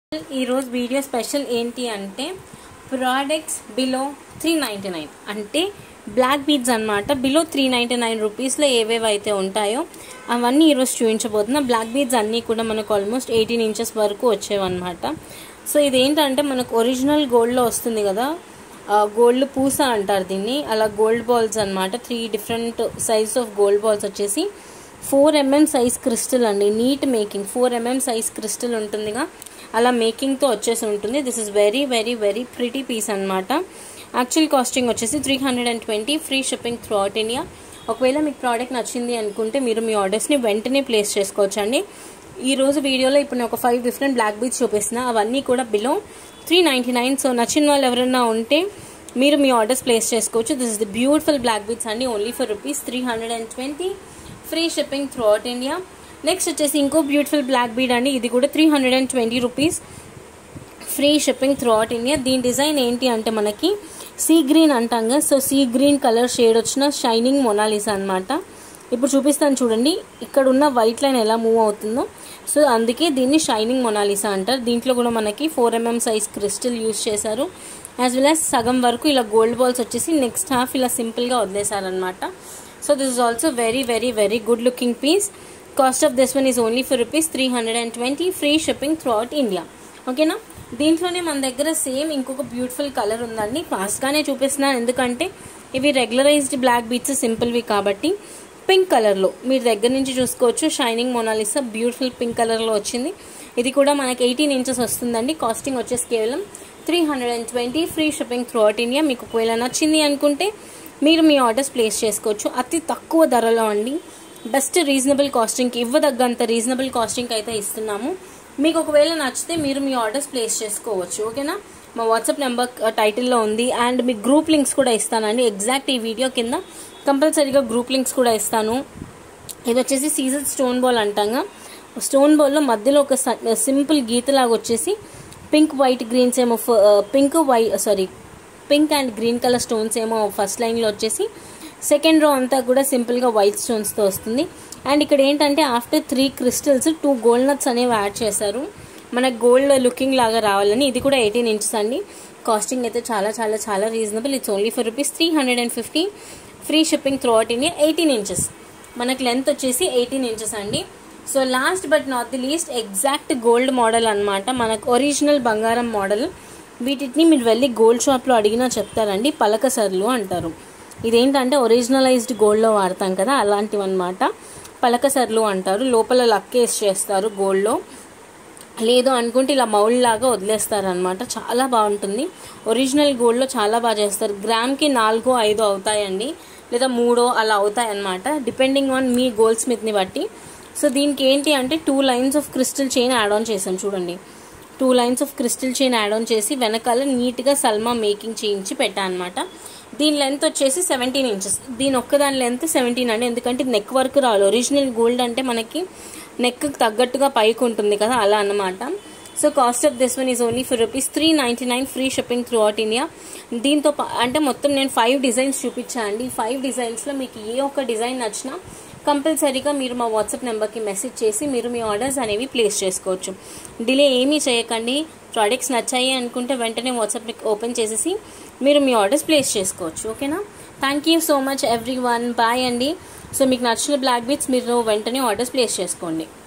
ఈరోజు video special ఏంటి అంటే products below three ninety nine అంటే బ్లాక్ బీడ్స్ అనమాట బిలో త్రీ నైంటీ నైన్ రూపీస్లో ఏవేవి అయితే ఉంటాయో అవన్నీ ఈరోజు చూపించబోతున్నా బ్లాక్ బీడ్స్ అన్నీ కూడా మనకు ఆల్మోస్ట్ ఎయిటీన్ ఇంచెస్ వరకు వచ్చేవన్నమాట సో ఇదేంటంటే మనకు ఒరిజినల్ గోల్డ్లో వస్తుంది కదా గోల్డ్ పూస అంటారు దీన్ని అలా గోల్డ్ బాల్స్ అనమాట three different size of gold balls వచ్చేసి ఫోర్ ఎంఎం సైజ్ క్రిస్టల్ అండి neat making four MM size crystal ఉంటుందిగా అలా మేకింగ్తో వచ్చేసి ఉంటుంది this is very very very pretty piece అనమాట యాక్చువల్ కాస్టింగ్ వచ్చేసి three hundred and twenty free shipping throughout India ఒకవేళ మీకు ప్రోడక్ట్ నచ్చింది అనుకుంటే మీరు మీ ఆర్డర్స్ని వెంటనే ప్లేస్ చేసుకోవచ్చండి ఈ రోజు వీడియోలో ఇప్పుడు నేను ఒక ఫైవ్ డిఫరెంట్ బ్లాక్ బీచ్ చూపిస్తున్నా అవన్నీ కూడా below three ninety nine so నచ్చిన వాళ్ళు ఎవరైనా ఉంటే మీరు మీ ఆర్డర్స్ ప్లేస్ చేసుకోవచ్చు this is the beautiful black beads అండి only for rupees three hundred and twenty free shipping throughout India next వచ్చేసి ఇంకో బ్యూటిఫుల్ బ్లాక్ బీడ్ అండి ఇది కూడా three hundred and twenty rupees free shipping throughout India దీని design ఏంటి అంటే మనకి సీ గ్రీన్ అంటాం కదా so sea green colour shade వచ్చిన షైనింగ్ మొనాలిసా అనమాట ఇప్పుడు చూపిస్తాను చూడండి ఇక్కడ ఉన్న వైట్ లైన్ ఎలా మూవ్ అవుతుందో సో అందుకే దీన్ని షైనింగ్ మొనాలిసా అంటారు దీంట్లో కూడా మనకి four MM size crystal use చేశారు యాజ్ వెల్ యాజ్ సగం వరకు ఇలా గోల్డ్ బాల్స్ వచ్చేసి నెక్స్ట్ హాఫ్ ఇలా సింపుల్గా వదిలేశారనమాట so this is also very very very good looking piece cost of this one is only for rupees three hundred and twenty free shipping throughout India ఓకేనా దీంట్లోనే మన దగ్గర same ఇంకొక beautiful colour ఉందండి ఫాస్ట్గానే చూపిస్తున్నాను ఎందుకంటే ఇవి రెగ్యులరైజ్డ్ బ్లాక్ బీట్స్ సింపుల్వి కాబట్టి పింక్ కలర్లో మీరు దగ్గర నుంచి చూసుకోవచ్చు షైనింగ్ మొనాలిసా బ్యూటిఫుల్ పింక్ కలర్లో వచ్చింది ఇది కూడా మనకి ఎయిటీన్ ఇంచెస్ వస్తుందండి కాస్టింగ్ వచ్చేసి కేవలం three hundred and twenty free shipping throughout India మీకు ఒకవేళ నచ్చింది అనుకుంటే మీరు మీ ఆర్డర్స్ ప్లేస్ చేసుకోవచ్చు అతి తక్కువ ధరలో అండి బెస్ట్ రీజనబుల్ కాస్టింగ్కి ఇవ్వదగ్గంత రీజనబుల్ కాస్టింగ్కి అయితే ఇస్తున్నాము మీకు ఒకవేళ నచ్చితే మీరు మీ ఆర్డర్స్ ప్లేస్ చేసుకోవచ్చు ఓకేనా మా వాట్సాప్ నెంబర్ టైటిల్లో ఉంది అండ్ మీ గ్రూప్ లింక్స్ కూడా ఇస్తానండి ఎగ్జాక్ట్ ఈ వీడియో కింద కంపల్సరీగా గ్రూప్ లింక్స్ కూడా ఇస్తాను ఇది వచ్చేసి సీజన్ స్టోన్ బాల్ అంటాగా స్టోన్ బాల్లో మధ్యలో ఒక సింపుల్ గీతలాగా వచ్చేసి పింక్ వైట్ గ్రీన్స్ ఏమో pink why sorry pink and green colour stones ఏమో ఫస్ట్ లైన్లో వచ్చేసి సెకండ్ రో అంతా కూడా సింపుల్గా వైట్ స్టోన్స్తో వస్తుంది అండ్ ఇక్కడ ఏంటంటే after three crystals two gold nuts అనేవి యాడ్ చేశారు మనకు గోల్డ్ లుకింగ్ లాగా రావాలని ఇది కూడా ఎయిటీన్ ఇంచెస్ అండి కాస్టింగ్ అయితే చాలా చాలా చాలా reasonable it's only for rupees three hundred and fifty free shipping throughout India eighteen inches మనకి లెంత్ వచ్చేసి ఎయిటీన్ ఇంచెస్ అండి so last but not the least exact gold model అనమాట మనకు ఒరిజినల్ బంగారం మోడల్ వీటిని మీరు వెళ్ళి గోల్డ్ షాప్లో అడిగినా చెప్తారండి పలకసర్లు అంటారు ఇదేంటంటే ఒరిజినలైజ్డ్ గోల్డ్లో వాడతాం కదా అలాంటివి అనమాట పలకసర్లు అంటారు లోపల లక్కేసి చేస్తారు గోల్డ్లో లేదు అనుకుంటే ఇలా మౌల్ లాగా వదిలేస్తారనమాట చాలా బాగుంటుంది ఒరిజినల్ గోల్డ్లో చాలా బాగా చేస్తారు గ్రామ్కి నాలుగో ఐదో అవుతాయండి లేదా మూడో అలా అవుతాయి అనమాట డిపెండింగ్ ఆన్ మీ గోల్డ్ స్మిత్ని బట్టి సో దీనికి ఏంటి అంటే two lines of crystal chain add on చేసాం చూడండి two lines of crystal chain add on చేసి వెనకాల నీట్గా సల్మా మేకింగ్ చేయించి పెట్టా అనమాట దీని లెంత్ వచ్చేసి సెవెంటీన్ ఇంచెస్ దీని ఒక్కదాని లెంత్ సెవెంటీన్ అండి ఎందుకంటే నెక్ వర్క్ రావాలి ఒరిజినల్ గోల్డ్ అంటే మనకి నెక్ తగ్గట్టుగా పైకి ఉంటుంది కదా అలా అన్నమాట so cost of this one is only for rupees three ninety nine free shipping throughout India దీంతో అంటే మొత్తం నేను ఫైవ్ డిజైన్స్ చూపించాను అండి ఫైవ్ డిజైన్స్లో మీకు ఏ ఒక్క డిజైన్ నచ్చినా కంపల్సరీగా మీరు మా వాట్సాప్ నెంబర్కి మెసేజ్ చేసి మీరు మీ ఆర్డర్స్ అనేవి ప్లేస్ చేసుకోవచ్చు డిలే ఏమీ చేయకండి ప్రోడక్ట్స్ నచ్చాయి అనుకుంటే వెంటనే వాట్సాప్ని ఓపెన్ చేసేసి మీరు మీ ఆర్డర్స్ ప్లేస్ చేసుకోవచ్చు ఓకేనా thank you so much everyone bye అండి సో మీకు నచ్చిన బ్లాక్ బీట్స్ మీరు వెంటనే ఆర్డర్స్ ప్లేస్ చేసుకోండి